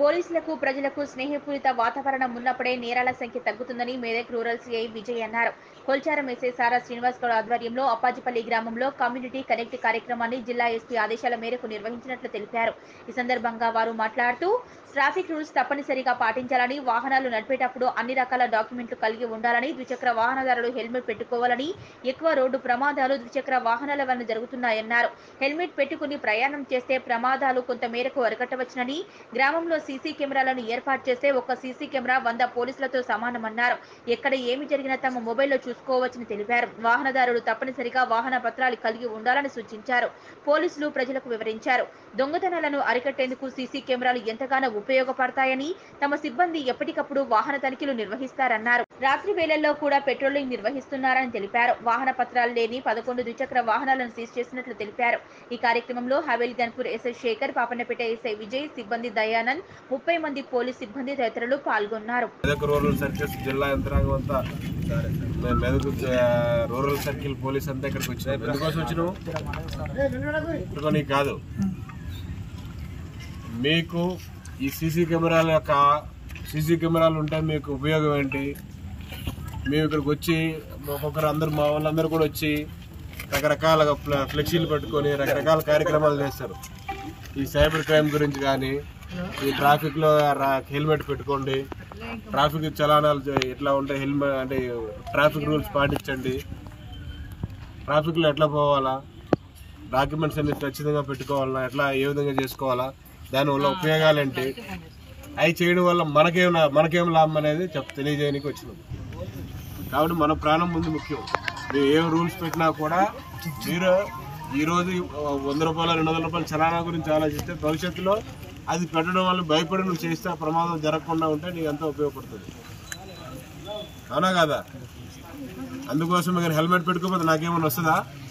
పోలీసులకు ప్రజలకు స్నేహపూరిత వాతావరణం ఉన్నప్పుడే నేరాల సంఖ్య తగ్గుతుందని మేదక్ రూరల్ సీఐ విజయ్ అన్నారు కొల్చారం ఎస్ఐ సారా శ్రీనివాస్ గౌడ్ ఆధ్వర్యంలో అప్పాజిపల్లి గ్రామంలో కమ్యూనిటీ కనెక్ట్ కార్యక్రమాన్ని జిల్లా ఎస్పీ ఆదేశాల మేరకు నిర్వహించినట్లు తెలిపారు ఈ సందర్భంగా వారు మాట్లాడుతూ ట్రాఫిక్ రూల్స్ తప్పనిసరిగా పాటించాలని వాహనాలు నడిపేటప్పుడు అన్ని రకాల డాక్యుమెంట్లు కలిగి ఉండాలని ద్విచక్ర వాహనదారులు హెల్మెట్ పెట్టుకోవాలని ఎక్కువ రోడ్డు ప్రమాదాలు ద్విచక్ర వాహనాల వలన జరుగుతున్నాయన్నారు హెల్మెట్ పెట్టుకుని ప్రయాణం చేస్తే ప్రమాదాలు కొంత మేరకు అరికట్టవచ్చునని గ్రామంలో సీసీ కెమెరాలను ఏర్పాటు చేస్తే ఒక సీసీ కెమెరా వంద పోలీసులతో సమానమన్నారు ఎక్కడ ఏమి జరిగినా తమ మొబైల్లో చూసుకోవచ్చని తెలిపారు వాహనదారులు తప్పనిసరిగా వాహన పత్రాలు కలిగి ఉండాలని సూచించారు పోలీసులు ప్రజలకు వివరించారు దొంగతనాలను అరికట్టేందుకు సీసీ కెమెరాలు ఎంతగానో ఉపయోగపడతాయని తమ సిబ్బంది ఎప్పటికప్పుడు వాహన తనిఖీలు నిర్వహిస్తారన్నారు రాత్రి వేళల్లో కూడా పెట్రోలింగ్ నిర్వహిస్తున్నారని తెలిపారు వాహన పత్రాలు లేని పదకొండు ద్విచక్ర వాహనాలను సీజ్ చేసినట్లు తెలిపారు ఈ కార్యక్రమంలో హవేలి గన్పూర్ ఎస్ఐ శేఖర్ పాపన్నపేట ఎస్ఐ విజయ్ సిబ్బంది దయానంద్ ముప్పై మంది పోలీస్ సిబ్బంది తదితరులు పాల్గొన్నారు మెదక్ రూరల్ సర్కిల్స్ జిల్లా యంత్రాంగం అంతా మేము మెదక్ ఆ, రూరల్ సర్కిల్ పోలీస్ అంతా ఇక్కడికి వచ్చినాం ఎందుకోసం వచ్చినాము ఇక్కడికో నీకు కాదు మీకు ఈ సీసీ కెమెరాల యొక్క సీసీ కెమెరాలు ఉంటే మీకు ఉపయోగం ఏంటి మేము ఇక్కడికి వచ్చి ఒక్కొక్కరు అందరు మా వాళ్ళందరూ కూడా వచ్చి రకరకాల ఫ్ల- ఫ్లెక్సీలు పెట్టుకొని రకరకాల కార్యక్రమాలు చేస్తారు ఈ సైబర్ క్రైమ్ గురించి కానీ ఈ ట్రాఫిక్లో రా- హెల్మెట్ పెట్టుకోండి ట్రాఫిక్ చలానాలు చే- ఎట్లా ఉంటాయి హెల్మెట్ అంటే ట్రాఫిక్ రూల్స్ పాటించండి ట్రాఫిక్లో ఎట్లా పోవాలా డాక్యుమెంట్స్ అన్ని ఖచ్చితంగా పెట్టుకోవాలా ఎట్లా ఏ విధంగా చేసుకోవాలా దానివల్ల ఉపయోగాలు ఏంటి అవి చేయడం వల్ల మనకేం లా- మనకేం లాభం అనేది చెప్ తెలియజేయడానికి వచ్చినాం కాబట్టి మన ప్రాణం ముందు ముఖ్యం మీరు ఏం రూల్స్ పెట్టినా కూడా మీరు ఈరోజు వంద రూపాయలు రెండు వందల రూపాయల చలానా గురించి ఆలోచిస్తే భవిష్యత్తులో అది పెట్టడం వల్ల భయపడి నువ్వు చేస్తే ఆ ప్రమాదం జరగకుండా ఉంటే నీకు ఎంతో ఉపయోగపడుతుంది అవునా కదా అందుకోసం మీరు హెల్మెట్ పెట్టుకోకపోతే నాకేమైనా వస్తుందా